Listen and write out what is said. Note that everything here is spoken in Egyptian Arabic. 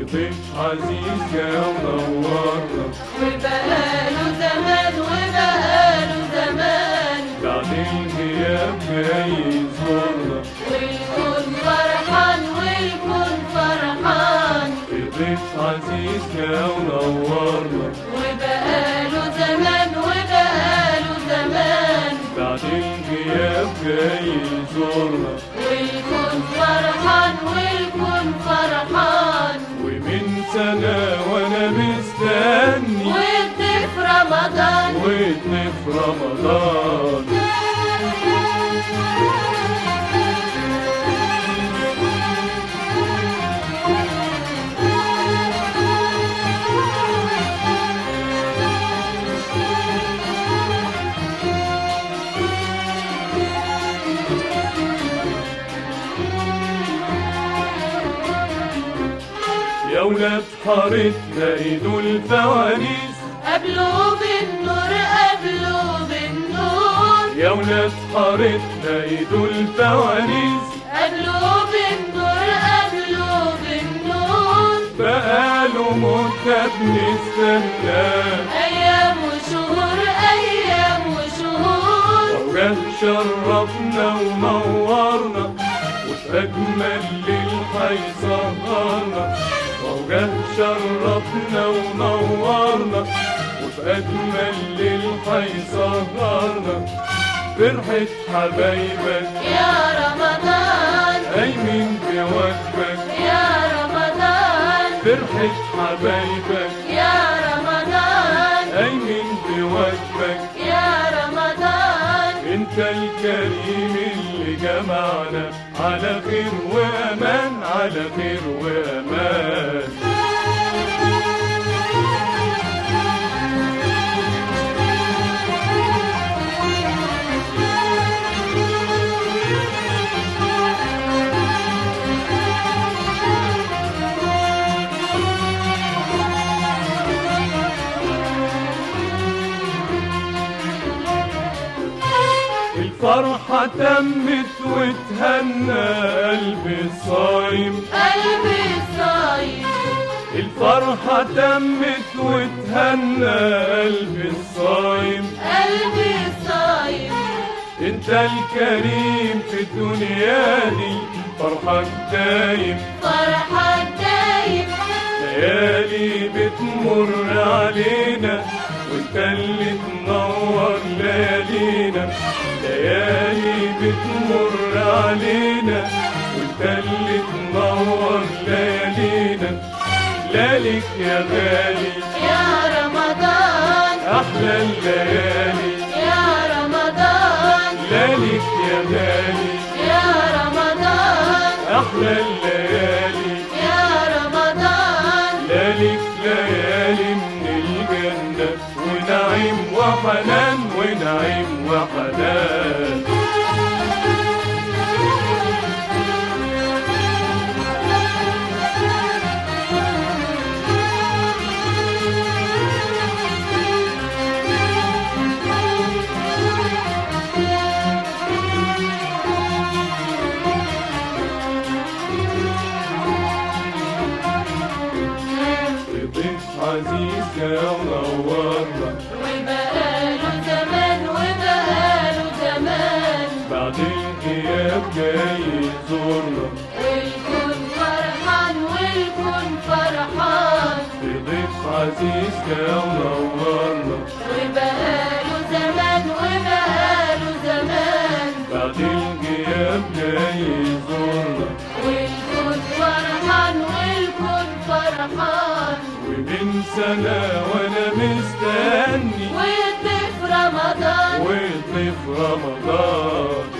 ضيف عزيز جا ونورنا وبقاله زمان وبقاله زمان بعد الغياب جاي يزورنا والكون فرحان والكون فرحان ضيف عزيز جا ونورنا وبقاله زمان وبقاله زمان بعد الغياب جاي يزورنا والكون فرحان والكون فرحان ومن سنة وانا مستني والضيف رمضان وإني في رمضان يا ولاد حارتنا ايدوا الفوانيس قبله بالنور قبله بالنور يا ولاد حارتنا ايدوا الفوانيس قبله بالنور قبله بالنور بقاله مدة بنستناه أيام وشهور أيام وشهور وجه شرفنا ونورنا وفي أجمل ليل هيسهرنا وجه شرفنا ونورنا وفي أجمل ليل هيسهرنا فرحة حبايبك يا رمضان قايمين بواجبك يا رمضان فرحة حبايبك يا رمضان قايمين بواجبك يا رمضان انت الكريم اللي جمعنا على خير وامان على خير وامان الفرحة تمت وتهنى قلبي الصايم قلبي الصايم الفرحة تمت وتهنى قلبي الصايم قلبي الصايم انت الكريم في الدنيا دي فرحك دايم فرحة دايم ليالي بتمر علينا وانت اللي تنور ليالينا ليالي بتمر علينا وانت اللي تنور ليالينا لياليك يا غالي يا رمضان احلى الليالي يا رمضان لياليك يا غالي يا رمضان احلى الليالي يا رمضان لياليك ليالي من الجنة ونعيم وحنان ونعيم وحنان ضيف عزيز يا منورنا وبقاله زمان وبقاله زمان بعد الغياب جاي يزورنا والكون فرحان والكون فرحان ضيف عزيز يا منورنا وبقاله زمان وبقاله زمان بعد الغياب جاي يزورنا والكون فرحان والكون فرحان ومن سنة وانا مستني والضيف رمضان وضيف رمضان